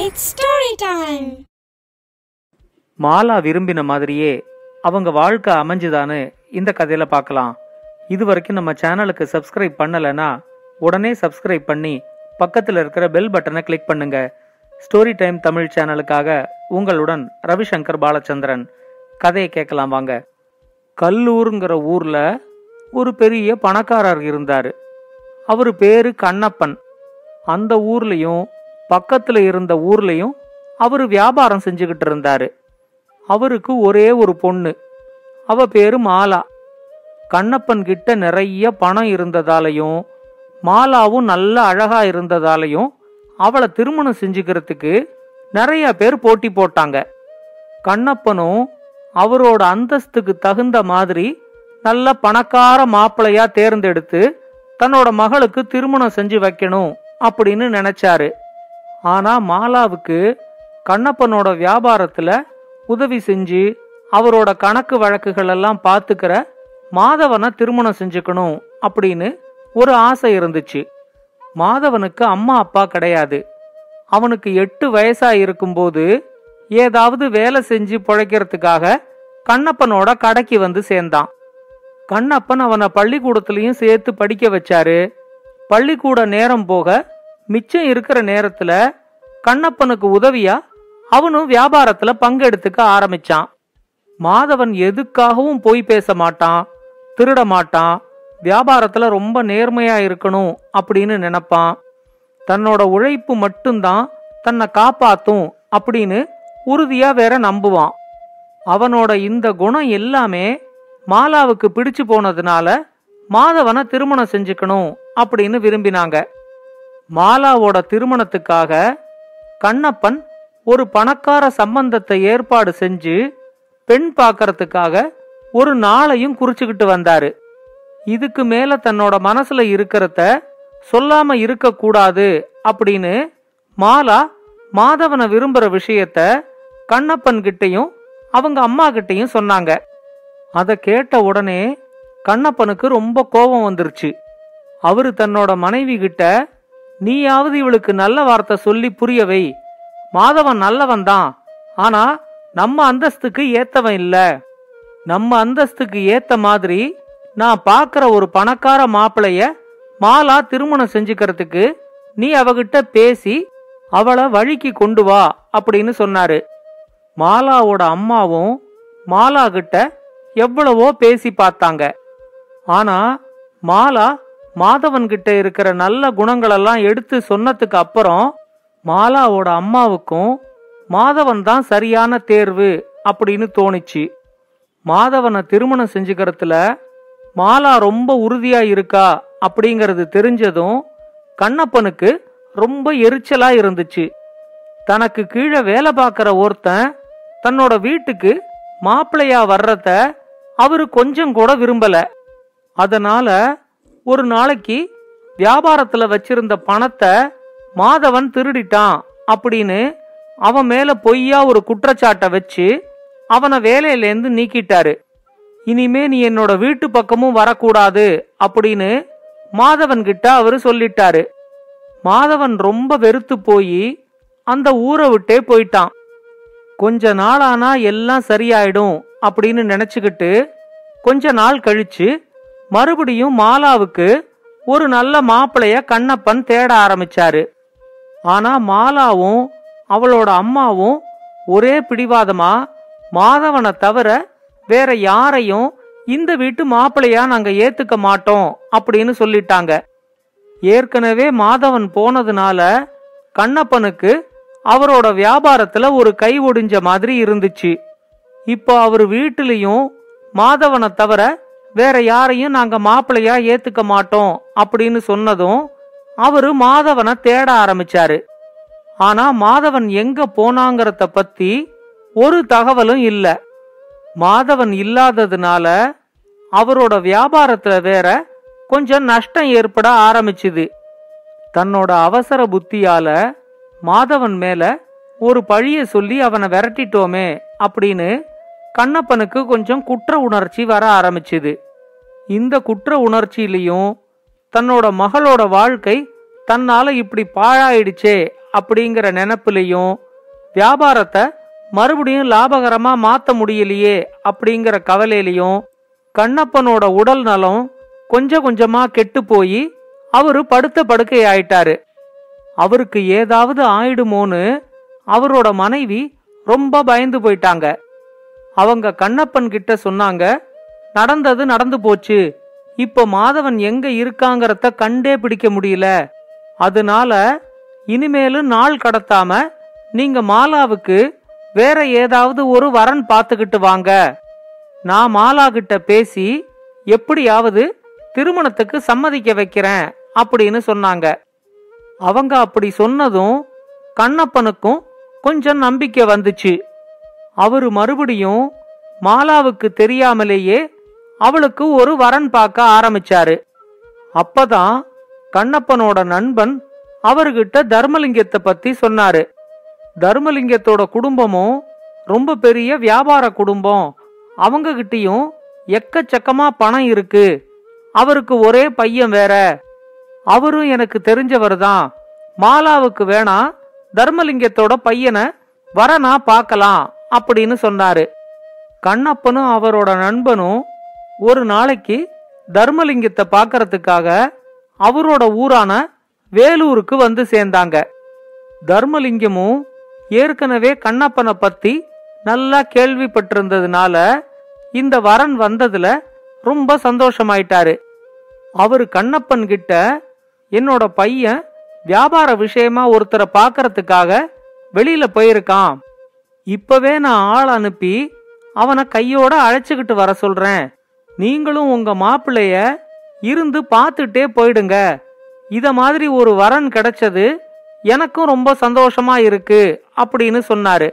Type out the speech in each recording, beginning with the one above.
It's story time. Mala விரும்பின மாதிரியே அவங்க வாழ்க்கை அமைஞ்சுதான்னு இந்த கதையில பார்க்கலாம் இது வரைக்கும் நம்ம சேனலுக்கு சப்ஸ்கிரைப் பண்ணலைன்னா உடனே சப்ஸ்கிரைப் பண்ணி பக்கத்துல இருக்கிற பெல் பட்டனை கிளிக் பண்ணுங்க ஸ்டோரி டைம் தமிழ் சேனலுக்காக உங்களுடன் ரவிசங்கர் பாலச்சந்திரன் கதையை கேட்கலாம் வாங்க கல்லூருங்கிற ஊர்ல ஒரு பெரிய பணக்காரர் இருந்தாரு அவர் பேரு கண்ணப்பன் அந்த ஊர்லயும் பக்கத்துல இருந்த ஊர்லயும் அவர் வியாபாரம் செஞ்சுக்கிட்டு இருந்தாரு அவருக்கு ஒரே ஒரு பொண்ணு அவ பேரு மாலா கண்ணப்பன் கிட்ட நிறைய பணம் இருந்ததாலையும் மாலாவும் நல்ல அழகா இருந்ததாலையும் அவளை திருமணம் செஞ்சுக்கிறதுக்கு நிறைய பேர் போட்டி போட்டாங்க கண்ணப்பனும் அவரோட அந்தஸ்துக்கு தகுந்த மாதிரி நல்ல பணக்கார மாப்பிளையா தேர்ந்தெடுத்து தன்னோட மகளுக்கு திருமணம் செஞ்சு வைக்கணும் அப்படின்னு நினைச்சாரு ஆனா மாலாவுக்கு கண்ணப்பனோட வியாபாரத்துல உதவி செஞ்சு அவரோட கணக்கு வழக்குகள் எல்லாம் பாத்துக்கிற மாதவனை திருமணம் செஞ்சுக்கணும் அப்படின்னு ஒரு ஆசை இருந்துச்சு மாதவனுக்கு அம்மா அப்பா கிடையாது அவனுக்கு எட்டு வயசா இருக்கும்போது ஏதாவது வேலை செஞ்சு பிழைக்கிறதுக்காக கண்ணப்பனோட கடைக்கு வந்து சேர்ந்தான் கண்ணப்பன் அவனை பள்ளிக்கூடத்துலயும் சேர்த்து படிக்க வச்சாரு பள்ளிக்கூட நேரம் போக மிச்சம் இருக்கிற நேரத்துல கண்ணப்பனுக்கு உதவியா அவனும் வியாபாரத்துல பங்கெடுத்துக்க ஆரம்பிச்சான் மாதவன் எதுக்காகவும் பொய் பேச மாட்டான் திருட மாட்டான் வியாபாரத்துல ரொம்ப நேர்மையா இருக்கணும் அப்படின்னு நினைப்பான் தன்னோட உழைப்பு மட்டும்தான் தன்னை காப்பாத்தும் அப்படின்னு உறுதியா வேற நம்புவான் அவனோட இந்த குணம் எல்லாமே மாலாவுக்கு பிடிச்சு போனதுனால மாதவனை திருமணம் செஞ்சுக்கணும் அப்படின்னு விரும்பினாங்க மாலாவோட திருமணத்துக்காக கண்ணப்பன் ஒரு பணக்கார சம்பந்தத்தை ஏற்பாடு செஞ்சு பெண் பார்க்கறதுக்காக ஒரு நாளையும் குறிச்சுக்கிட்டு வந்தாரு இதுக்கு மேல தன்னோட மனசுல இருக்கிறத சொல்லாம இருக்க கூடாது அப்படின்னு மாலா மாதவனை விரும்புற விஷயத்த கண்ணப்பன் கிட்டயும் அவங்க அம்மா கிட்டயும் சொன்னாங்க அத கேட்ட உடனே கண்ணப்பனுக்கு ரொம்ப கோபம் வந்துருச்சு அவரு தன்னோட மனைவி கிட்ட நீயாவது இவளுக்கு நல்ல வார்த்தை சொல்லி புரிய வை மாதவன் நல்லவன் தான் ஆனா நம்ம அந்தஸ்துக்கு ஏத்தவன் இல்ல நம்ம அந்தஸ்துக்கு ஏத்த மாதிரி நான் பாக்குற ஒரு பணக்கார மாப்பிளைய மாலா திருமணம் செஞ்சுக்கிறதுக்கு நீ அவகிட்ட பேசி அவளை வழிக்கு கொண்டு வா அப்படின்னு சொன்னாரு மாலாவோட அம்மாவும் மாலா கிட்ட எவ்வளவோ பேசி பார்த்தாங்க ஆனா மாலா மாதவன் கிட்ட இருக்கிற நல்ல குணங்களெல்லாம் எடுத்து சொன்னதுக்கு அப்புறம் மாலாவோட அம்மாவுக்கும் மாதவன் தான் சரியான தேர்வு அப்படின்னு தோணுச்சு மாதவனை திருமணம் செஞ்சுக்கிறதுல மாலா ரொம்ப உறுதியா இருக்கா அப்படிங்கறது தெரிஞ்சதும் கண்ணப்பனுக்கு ரொம்ப எரிச்சலா இருந்துச்சு தனக்கு கீழே வேலை பார்க்கிற ஒருத்தன் தன்னோட வீட்டுக்கு மாப்பிள்ளையா வர்றத அவரு கொஞ்சம் கூட விரும்பல அதனால ஒரு நாளைக்கு வியாபாரத்துல வச்சிருந்த பணத்தை மாதவன் திருடிட்டான் அப்படின்னு அவன் மேல பொய்யா ஒரு குற்றச்சாட்டை வச்சு அவனை வேலையிலேருந்து நீக்கிட்டாரு இனிமே நீ என்னோட வீட்டு பக்கமும் வரக்கூடாது அப்படின்னு மாதவன் கிட்ட அவரு சொல்லிட்டாரு மாதவன் ரொம்ப வெறுத்து போய் அந்த ஊரை விட்டே போயிட்டான் கொஞ்ச நாளானா எல்லாம் சரியாயிடும் அப்படின்னு நினைச்சுக்கிட்டு கொஞ்ச நாள் கழிச்சு மறுபடியும் மாலாவுக்கு ஒரு நல்ல மாப்பிளைய கண்ணப்பன் தேட ஆரம்பிச்சாரு ஆனா மாலாவும் அவளோட அம்மாவும் ஒரே பிடிவாதமா மாதவனை தவிர வேற யாரையும் இந்த வீட்டு மாப்பிளையா நாங்க ஏத்துக்க மாட்டோம் அப்படின்னு சொல்லிட்டாங்க ஏற்கனவே மாதவன் போனதுனால கண்ணப்பனுக்கு அவரோட வியாபாரத்துல ஒரு கை ஒடிஞ்ச மாதிரி இருந்துச்சு இப்போ அவர் வீட்டிலையும் மாதவனை தவிர வேற யாரையும் நாங்க மாப்பிளையா ஏத்துக்க மாட்டோம் அப்படின்னு சொன்னதும் அவரு மாதவனை தேட ஆரம்பிச்சாரு ஆனா மாதவன் எங்க போனாங்கறத பத்தி ஒரு தகவலும் இல்ல மாதவன் இல்லாததுனால அவரோட வியாபாரத்துல வேற கொஞ்சம் நஷ்டம் ஏற்பட ஆரம்பிச்சுது தன்னோட அவசர புத்தியால மாதவன் மேல ஒரு பழிய சொல்லி அவனை விரட்டிட்டோமே அப்படின்னு கண்ணப்பனுக்கு கொஞ்சம் குற்ற உணர்ச்சி வர ஆரம்பிச்சுது இந்த குற்ற உணர்ச்சியிலையும் தன்னோட மகளோட வாழ்க்கை தன்னால இப்படி பாழாயிடுச்சே அப்படிங்கிற நினைப்புலையும் வியாபாரத்தை மறுபடியும் லாபகரமா மாத்த முடியலையே அப்படிங்கிற கவலையிலையும் கண்ணப்பனோட உடல் நலம் கொஞ்சம் கொஞ்சமா கெட்டு போய் அவரு படுத்த படுக்கை ஆயிட்டாரு அவருக்கு ஏதாவது ஆயிடுமோன்னு அவரோட மனைவி ரொம்ப பயந்து போயிட்டாங்க அவங்க கண்ணப்பன் கிட்ட சொன்னாங்க நடந்தது நடந்து போச்சு இப்ப மாதவன் எங்க இருக்காங்கறத கண்டே பிடிக்க முடியல அதனால இனிமேலும் நாள் கடத்தாம நீங்க மாலாவுக்கு வேற ஏதாவது ஒரு வரன் பார்த்துக்கிட்டு வாங்க நான் மாலா கிட்ட பேசி எப்படியாவது திருமணத்துக்கு சம்மதிக்க வைக்கிறேன் அப்படின்னு சொன்னாங்க அவங்க அப்படி சொன்னதும் கண்ணப்பனுக்கும் கொஞ்சம் நம்பிக்கை வந்துச்சு அவரு மறுபடியும் மாலாவுக்கு தெரியாமலேயே அவளுக்கு ஒரு வரன் பார்க்க ஆரம்பிச்சாரு அப்பதான் கண்ணப்பனோட நண்பன் அவர்கிட்ட தர்மலிங்கத்தை பத்தி சொன்னாரு தர்மலிங்கத்தோட குடும்பமும் ரொம்ப பெரிய வியாபார குடும்பம் அவங்க கிட்டயும் எக்கச்சக்கமா பணம் இருக்கு அவருக்கு ஒரே பையன் வேற அவரும் எனக்கு தெரிஞ்சவர் தான் மாலாவுக்கு வேணா தர்மலிங்கத்தோட பையனை வர நான் பார்க்கலாம் அப்படின்னு சொன்னாரு கண்ணப்பனும் அவரோட நண்பனும் ஒரு நாளைக்கு தர்மலிங்கத்தை பார்க்கறதுக்காக அவரோட ஊரான வேலூருக்கு வந்து சேர்ந்தாங்க தர்மலிங்கமும் ஏற்கனவே கண்ணப்பனை பத்தி நல்லா கேள்விப்பட்டிருந்ததுனால இந்த வரன் வந்ததுல ரொம்ப சந்தோஷமாயிட்டாரு அவரு கண்ணப்பன் கிட்ட என்னோட பையன் வியாபார விஷயமா ஒருத்தரை பார்க்கறதுக்காக வெளியில போயிருக்கான் இப்பவே நான் ஆள் அனுப்பி அவனை கையோட அழைச்சுக்கிட்டு வர சொல்றேன் நீங்களும் உங்க மாப்பிள்ளைய இருந்து பார்த்துட்டே போயிடுங்க இத மாதிரி ஒரு வரன் கிடைச்சது எனக்கும் ரொம்ப சந்தோஷமா இருக்கு அப்படின்னு சொன்னாரு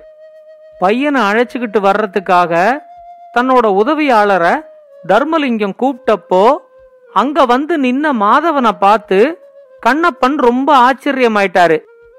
பையனை அழைச்சுக்கிட்டு வர்றதுக்காக தன்னோட உதவியாளரை தர்மலிங்கம் கூப்பிட்டப்போ அங்க வந்து நின்ன மாதவனை பார்த்து கண்ணப்பன் ரொம்ப ஆச்சரியமாயிட்டாரு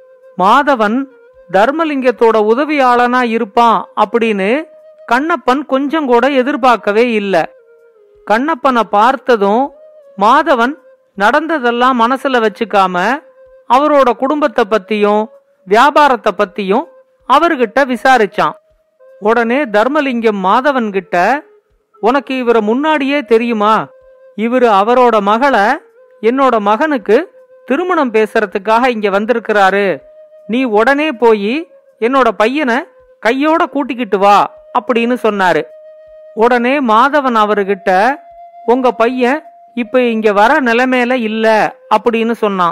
மாதவன் தர்மலிங்கத்தோட உதவியாளனா இருப்பான் அப்படின்னு கண்ணப்பன் கொஞ்சம் கூட எதிர்பார்க்கவே இல்ல கண்ணப்பனை பார்த்ததும் மாதவன் நடந்ததெல்லாம் மனசுல வச்சுக்காம அவரோட குடும்பத்தை பத்தியும் வியாபாரத்தை பத்தியும் அவர்கிட்ட விசாரிச்சான் உடனே தர்மலிங்கம் மாதவன் கிட்ட உனக்கு இவரை முன்னாடியே தெரியுமா இவரு அவரோட மகளை என்னோட மகனுக்கு திருமணம் பேசுறதுக்காக இங்க வந்திருக்கிறாரு நீ உடனே போய் என்னோட பையனை கையோட கூட்டிக்கிட்டு வா அப்படின்னு சொன்னாரு உடனே மாதவன் அவர்கிட்ட உங்க பையன் இப்ப இங்க வர நிலைமையில இல்ல அப்படின்னு சொன்னான்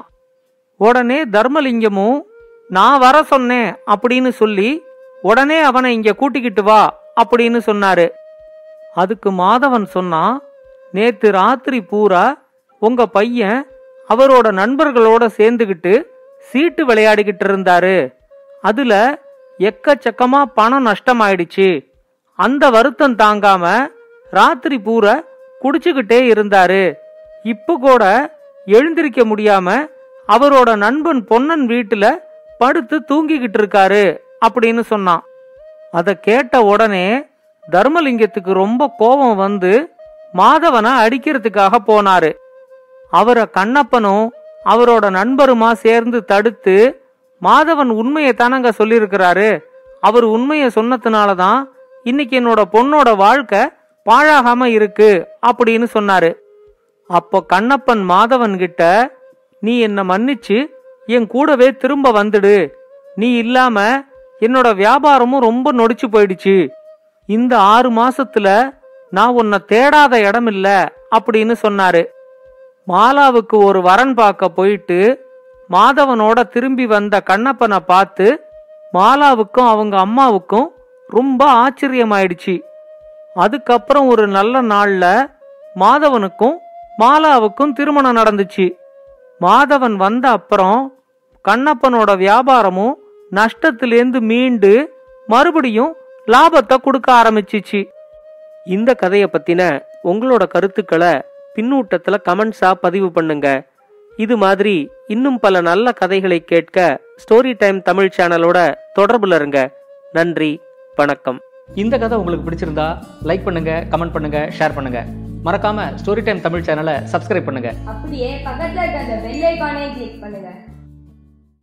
உடனே தர்மலிங்கமும் நான் வர சொன்னேன் அப்படின்னு சொல்லி உடனே அவனை இங்க கூட்டிக்கிட்டு வா அப்படின்னு சொன்னாரு அதுக்கு மாதவன் சொன்னான் நேத்து ராத்திரி பூரா உங்க பையன் அவரோட நண்பர்களோட சேர்ந்துகிட்டு சீட்டு விளையாடிக்கிட்டு இருந்தாரு அதுல எக்கச்சக்கமா பணம் நஷ்டமாயிடுச்சு அந்த வருத்தம் தாங்காம ராத்திரி பூரா குடிச்சுக்கிட்டே இருந்தாரு இப்ப கூட எழுந்திருக்க முடியாம அவரோட நண்பன் பொன்னன் வீட்டுல படுத்து தூங்கிக்கிட்டு இருக்காரு அப்படின்னு சொன்னான் அத கேட்ட உடனே தர்மலிங்கத்துக்கு ரொம்ப கோபம் வந்து மாதவனை அடிக்கிறதுக்காக போனாரு அவரை கண்ணப்பனும் அவரோட நண்பருமா சேர்ந்து தடுத்து மாதவன் உண்மையை தானங்க சொல்லியிருக்கிறாரு அவர் உண்மையை சொன்னதுனாலதான் இன்னைக்கு என்னோட பொண்ணோட வாழ்க்கை பாழாகாம இருக்கு அப்படின்னு சொன்னாரு அப்போ கண்ணப்பன் மாதவன் கிட்ட நீ என்ன மன்னிச்சு என் கூடவே திரும்ப வந்துடு நீ இல்லாம என்னோட வியாபாரமும் ரொம்ப நொடிச்சு போயிடுச்சு இந்த ஆறு மாசத்துல நான் உன்னை தேடாத இடம் இல்ல அப்படின்னு சொன்னாரு மாலாவுக்கு ஒரு வரன் பார்க்க போயிட்டு மாதவனோட திரும்பி வந்த கண்ணப்பனை பார்த்து மாலாவுக்கும் அவங்க அம்மாவுக்கும் ரொம்ப ஆச்சரியமாயிடுச்சு அதுக்கப்புறம் ஒரு நல்ல நாள்ல மாதவனுக்கும் மாலாவுக்கும் திருமணம் நடந்துச்சு மாதவன் வந்த அப்புறம் கண்ணப்பனோட வியாபாரமும் நஷ்டத்திலேந்து மீண்டு மறுபடியும் லாபத்தை கொடுக்க ஆரம்பிச்சிச்சு இந்த கதையை பத்தின உங்களோட கருத்துக்களை பின்னூட்டத்துல கமெண்ட்ஸா பதிவு பண்ணுங்க இது மாதிரி இன்னும் பல நல்ல கதைகளை கேட்க ஸ்டோரி டைம் தமிழ் சேனலோட தொடர்புல இருங்க நன்றி வணக்கம் இந்த கதை உங்களுக்கு பிடிச்சிருந்தா லைக் பண்ணுங்க கமெண்ட் பண்ணுங்க ஷேர் பண்ணுங்க மறக்காம ஸ்டோரி டைம் தமிழ் சேனலை சப்ஸ்கிரைப் பண்ணுங்க அப்படியே பக்கத்துல இருக்க அந்த பெல் ஐகானை கிளிக் பண்ணுங்க